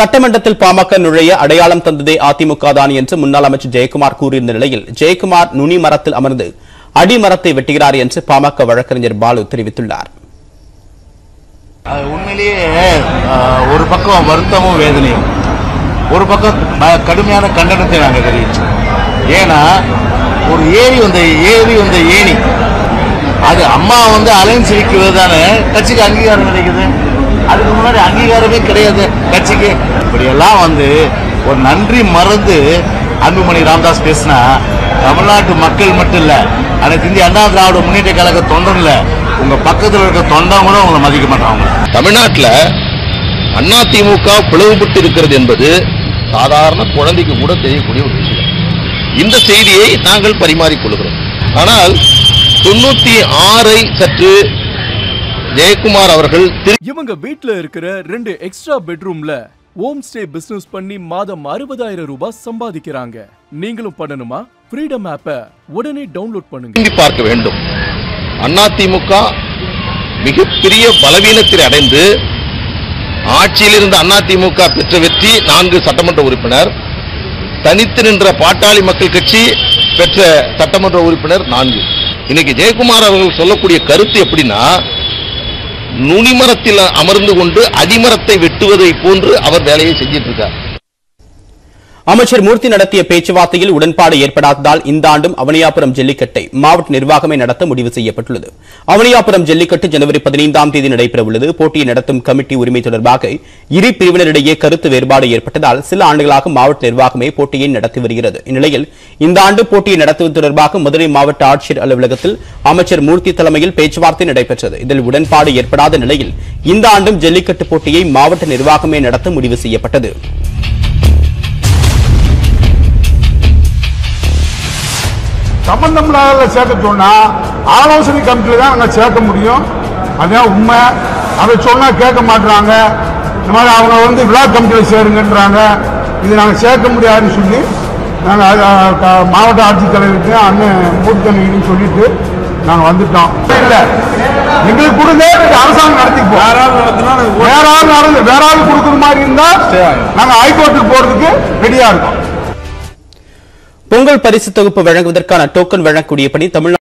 சட்டமன்றத்தில் பாமக நுழைய அடையாளம் தந்ததே அதிமுக தான் என்று முன்னாள் அமைச்சர் ஜெயக்குமார் கூறியிருந்த நிலையில் ஜெயக்குமார் நுனி மரத்தில் அமர்ந்து அடிமரத்தை வெட்டுகிறார் என்று பாமக வழக்கறிஞர் பாலு தெரிவித்துள்ளார் அது உண்மையிலேயே ஆஹ், ஒரு பக்கம் வருத்தமும் வேதனையும் ஒரு பக்கம் ப- கடுமையான கண்டனத்தை நாங்கள் தெரிவிச்சோம் ஏன்னா ஒரு ஏரி வந்த ஏரி வந்த ஏணி அது அம்மா வந்து அலைன்ஸ் வைக்கிறது தானே கட்சிக்கு அங்கீகாரம் கிடைக்குது அதுக்கு முன்னாடி அங்கீகாரமே கிடையாது கட்சிக்கு இப்படியெல்லாம் வந்து ஒரு நன்றி மறந்து அன்புமணி ராமதாஸ் பேசினா தமிழ்நாட்டு மக்கள் மட்டும் இல்ல அனைத்து இந்திய அண்ணா திராவிட முன்னேற்ற கழக தொண்டன் இல்ல உங்க பக்கத்துல இருக்க தொண்டன் கூட உங்களை மதிக்க மாட்டாங்க தமிழ்நாட்டில் அதிமுக பிளவுபட்டு இருக்கிறது என்பது சாதாரண குழந்தைக்கு கூட தெரியக்கூடிய ஒரு விஷயம் இந்த செய்தியை நாங்கள் பரிமாறிக்கொள்கிறோம் ஆனால் தொண்ணூத்தி ஆறை சற்று ஜெயக்குமார் அவர்கள் திரு இவங்க வீட்ல இருக்கிற ரெண்டு எக்ஸ்ட்ரா பெட்ரூம்ல ஹோம் ஸ்டே பிசினஸ் பண்ணி மாதம் அறுபதாயிரம் ரூபாய் சம்பாதிக்கிறாங்க நீங்களும் பண்ணணுமா ஃப்ரீடம் ஆப்பை உடனே டவுன்லோட் பண்ணுங்க திரும்பி பார்க்க வேண்டும் அதிமுக மிகப்பெரிய பலவீனத்தில் அடைந்து ஆட்சியில் இருந்த அதிமுக பெற்ற வெற்றி நான்கு சட்டமன்ற உறுப்பினர் தனித்து நின்ற பாட்டாளி மக்கள் கட்சி பெற்ற சட்டமன்ற உறுப்பினர் நான்கு இன்னைக்கு ஜெயக்குமார் அவர்கள் சொல்லக்கூடிய கருத்து எப்படின்னா நுனிமரத்தில் அமர்ந்து கொண்டு அடிமரத்தை வெட்டுவதை போன்று அவர் வேலையை செஞ்சிட்டு இருக்கார் அமைச்சர் மூர்த்தி நடத்திய பேச்சுவார்த்தையில் உடன்பாடு ஏற்படாததால் இந்த ஆண்டும் அவனியாபுரம் ஜல்லிக்கட்டை மாவட்ட நிர்வாகமே நடத்த முடிவு செய்யப்பட்டுள்ளது அவனியாபுரம் ஜல்லிக்கட்டு ஜனவரி பதினைந்தாம் தேதி நடைபெறவுள்ளது போட்டியை நடத்தும் கமிட்டி உரிமை தொடர்பாக இரு பிரிவினரிடையே கருத்து வேறுபாடு ஏற்பட்டதால் சில ஆண்டுகளாக மாவட்ட நிர்வாகமே போட்டியை நடத்தி வருகிறது இந்நிலையில் இந்த ஆண்டு போட்டியை நடத்துவது தொடர்பாக மதுரை மாவட்ட ஆட்சியர் அலுவலகத்தில் அமைச்சர் மூர்த்தி தலைமையில் பேச்சுவார்த்தை நடைபெற்றது இதில் உடன்பாடு ஏற்படாத நிலையில் இந்த ஆண்டும் ஜல்லிக்கட்டு போட்டியை மாவட்ட நிர்வாகமே நடத்த முடிவு செய்யப்பட்டது சம்பந்தம் இல்லாத சேர்க்க சொன்னா ஆலோசனை கமிட்டியில தான் நாங்க சேர்க்க முடியும் அதான் உண்மை அதை சொன்னா கேட்க மாட்டாங்க இந்த மாதிரி அவங்க வந்து விழா கமிட்டியில சேருங்கன்றாங்க இது நாங்க சேர்க்க முடியாதுன்னு சொல்லி நாங்க அது, அஹ், க- மாவட்ட ஆட்சித்தலைவருக்கு அண்ணன் மூர்த்தனின்னு சொல்லிட்டு நாங்க வந்துட்டோம் இல்ல எங்களுக்கு கொடுங்க இது அரசாங்கம் நடத்திப்போம் வேற ஆள் நடந்து வேற ஆள் கொடுக்குற மாதிரி இருந்தா நாங்க ஹைகோர்ட்டுக்கு போறதுக்கு ரெடியா இருக்கோம் பொங்கல் பரிசு தொகுப்பு வழங்குவதற்கான டோக்கன் வழங்கக்கூடிய பணி தமிழ்நாடு